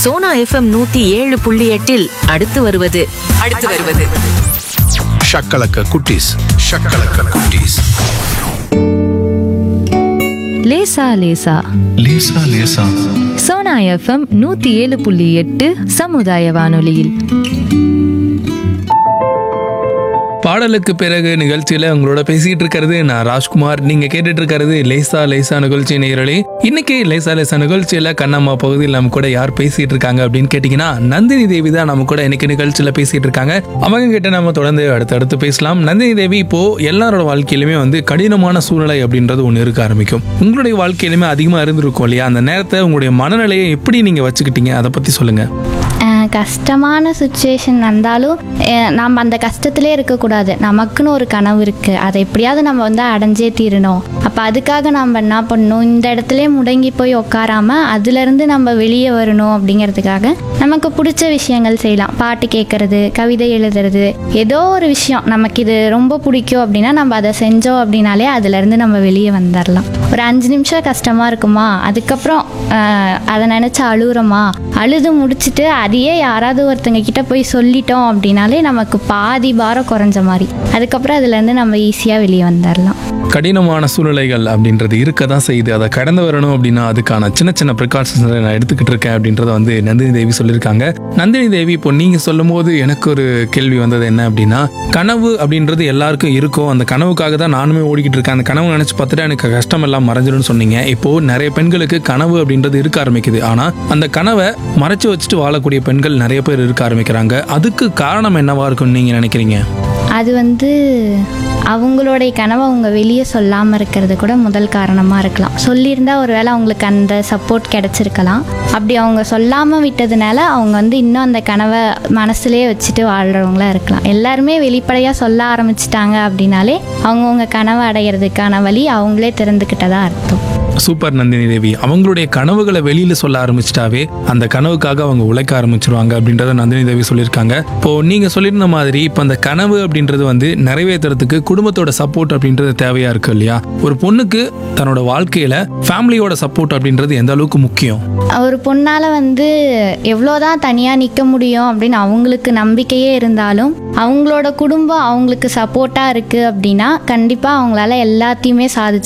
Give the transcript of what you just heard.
Sona FM நூத்தி ஏழு புள்ளி எட்டில் அடுத்து வருவது அடுத்து வருவது ஷக்கலக்க குட்டீஸ் ஷக்கலக்க குட்டீஸ் லேசா லேசா லேசா லேசா சோனா எஃப்எம் நூத்தி ஏழு புள்ளி எட்டு சமுதாய வானொலியில் பாடலுக்கு பிறகு நிகழ்ச்சியில உங்களோட பேசிட்டு இருக்கிறது நான் ராஜ்குமார் நீங்க கேட்டுட்டு இருக்கிறது லேசா லேசா நிகழ்ச்சி நேயர்களே இன்னைக்கு லேசா லேசா நிகழ்ச்சியில கண்ணம்மா பகுதியில் நம்ம கூட யார் பேசிட்டு இருக்காங்க அப்படின்னு கேட்டீங்கன்னா நந்தினி தேவி தான் நம்ம கூட இன்னைக்கு நிகழ்ச்சியில பேசிட்டு இருக்காங்க அவங்க கிட்ட நம்ம தொடர்ந்து அடுத்தடுத்து பேசலாம் நந்தினி தேவி இப்போ எல்லாரோட வாழ்க்கையிலுமே வந்து கடினமான சூழ்நிலை அப்படின்றது ஒன்று இருக்க ஆரம்பிக்கும் உங்களுடைய வாழ்க்கையிலுமே அதிகமா இருந்திருக்கும் இல்லையா அந்த நேரத்தை உங்களுடைய மனநிலையை எப்படி நீங்க வச்சுக்கிட்டீங்க அதை பத்தி சொல்லுங்க அஹ் கஷ்டமான சுச்சுவேஷன் வந்தாலும் அஹ் நம்ம அந்த கஷ்டத்திலே இருக்கக்கூடாது நமக்குன்னு ஒரு கனவு இருக்குது அதை எப்படியாவது நம்ம வந்து அடைஞ்சே தீரணும் அப்போ அதுக்காக நம்ம என்ன பண்ணணும் இந்த இடத்துல முடங்கி போய் உட்காராம அதுலேருந்து நம்ம வெளியே வரணும் அப்படிங்கிறதுக்காக நமக்கு பிடிச்ச விஷயங்கள் செய்யலாம் பாட்டு கேட்கறது கவிதை எழுதுறது ஏதோ ஒரு விஷயம் நமக்கு இது ரொம்ப பிடிக்கும் அப்படின்னா நம்ம அதை செஞ்சோம் அப்படின்னாலே அதுலேருந்து நம்ம வெளியே வந்துடலாம் ஒரு அஞ்சு நிமிஷம் கஷ்டமாக இருக்குமா அதுக்கப்புறம் அஹ், அதை நினச்சி அழுகுறோமா அழுது முடிச்சுட்டு அதையே யாராவது ஒருத்தங்க கிட்ட போய் சொல்லிட்டோம் அப்படின்னாலே நமக்கு பாதி பாரம் குறைஞ்ச மாதிரி அதுக்கப்புறம் அதுலேருந்து நம்ம ஈஸியாக வெளியே வந்துடலாம் கடினமான சூழ்நிலைகள் அப்படின்றது இருக்க தான் செய்யுது அதை கடந்து வரணும் அப்படின்னா அதுக்கான சின்ன சின்ன ப்ரிகாஷன்ஸ் நான் எடுத்துக்கிட்டு இருக்கேன் அப்படின்றத வந்து நந்தினி தேவி சொல்லியிருக்காங்க நந்தினி தேவி இப்போ நீங்க சொல்லும் போது எனக்கு ஒரு கேள்வி வந்தது என்ன அப்படின்னா கனவு அப்படின்றது எல்லாருக்கும் இருக்கும் அந்த கனவுக்காக தான் நானுமே ஓடிக்கிட்டு இருக்கேன் அந்த கனவு நினைச்சு பார்த்துட்டு எனக்கு கஷ்டம் எல்லாம் மறைஞ்சிடும்னு சொன்னீங்க இப்போ நிறைய பெண்களுக்கு கனவு அப்படின்றது இருக்க ஆரம்பிக்குது ஆனா அந்த கனவை மறைச்சு வச்சுட்டு வாழக்கூடிய பெண்கள் நிறைய பேர் இருக்க ஆரம்பிக்கிறாங்க அதுக்கு காரணம் என்னவா இருக்கும்னு நீங்க நினைக்கிறீங்க அது வந்து அவங்களுடைய கனவை அவங்க வெளியே சொல்லாமல் இருக்கிறது கூட முதல் காரணமாக இருக்கலாம் சொல்லியிருந்தா ஒருவேளை அவங்களுக்கு அந்த சப்போர்ட் கிடச்சிருக்கலாம் அப்படி அவங்க சொல்லாமல் விட்டதுனால அவங்க வந்து இன்னும் அந்த கனவை மனசுலேயே வச்சுட்டு வாழ்கிறவங்களா இருக்கலாம் எல்லாருமே வெளிப்படையாக சொல்ல ஆரம்பிச்சிட்டாங்க அப்படின்னாலே அவங்கவுங்க கனவை அடையிறதுக்கான வழி அவங்களே திறந்துக்கிட்டதா அர்த்தம் சூப்பர் நந்தினி தேவி அவங்களுடைய கனவுகளை வெளியில சொல்ல ஆரம்பிச்சிட்டாவே அந்த கனவுக்காக அவங்க உழைக்க ஆரம்பிச்சிருவாங்க அப்படின்றத நந்தினி தேவி சொல்லியிருக்காங்க இப்போ நீங்க சொல்லியிருந்த மாதிரி இப்போ அந்த கனவு அப்படின்றது வந்து நிறைவேற்றுறதுக்கு குடும்பத்தோட சப்போர்ட் அப்படின்றது தேவையா இருக்கு இல்லையா ஒரு பொண்ணுக்கு தன்னோட வாழ்க்கையில ஃபேமிலியோட சப்போர்ட் அப்படின்றது எந்த அளவுக்கு முக்கியம் ஒரு பொண்ணால் வந்து எவ்வளோதான் தனியாக நிற்க முடியும் அப்படின்னு அவங்களுக்கு நம்பிக்கையே இருந்தாலும் அவங்களோட குடும்பம் அவங்களுக்கு சப்போர்ட்டாக இருக்குது அப்படின்னா கண்டிப்பாக அவங்களால எல்லாத்தையுமே சாதிச்சு